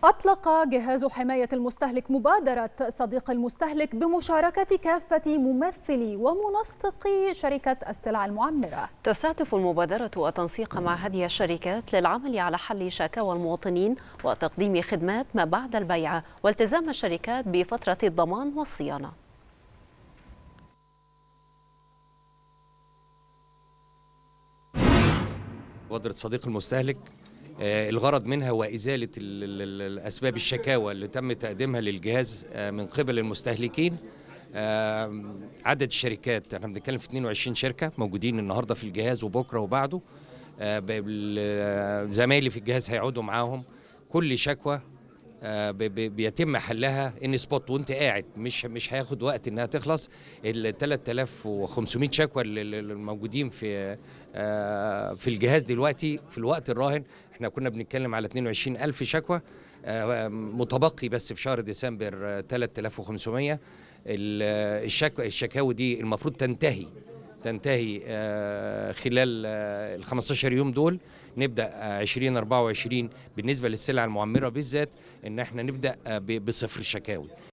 أطلق جهاز حماية المستهلك مبادرة صديق المستهلك بمشاركة كافة ممثلي ومنسقي شركة السلع المعمرة تستهدف المبادرة التنسيق مع هذه الشركات للعمل على حل شكاوى المواطنين وتقديم خدمات ما بعد البيع والتزام الشركات بفترة الضمان والصيانة مبادرة صديق المستهلك آه، الغرض منها هو إزالة ال- ال- ال- أسباب الشكاوى اللي تم تقديمها للجهاز آه، من قبل المستهلكين آه، عدد الشركات احنا بنتكلم في 22 شركة موجودين النهاردة في الجهاز وبكرة وبعده آه، ب- بال- زمايلي في الجهاز هيقعدوا معاهم كل شكوى آه، ب- ب- بيتم حلها ان سبوت وانت قاعد مش مش هياخد وقت انها تخلص ال 3500 شكوى اللي- اللي الموجودين في آه، في الجهاز دلوقتي في الوقت الراهن احنا كنا بنتكلم على 22000 شكوى آه، متبقي بس في شهر ديسمبر آه، 3500 ال- الشكوى الشكاوي دي المفروض تنتهي تنتهي آه، خلال آه، ال 15 يوم دول نبدا آه، 2024 بالنسبه للسلع المعمره بالذات ان احنا نبدا آه، ب- بصفر شكاوي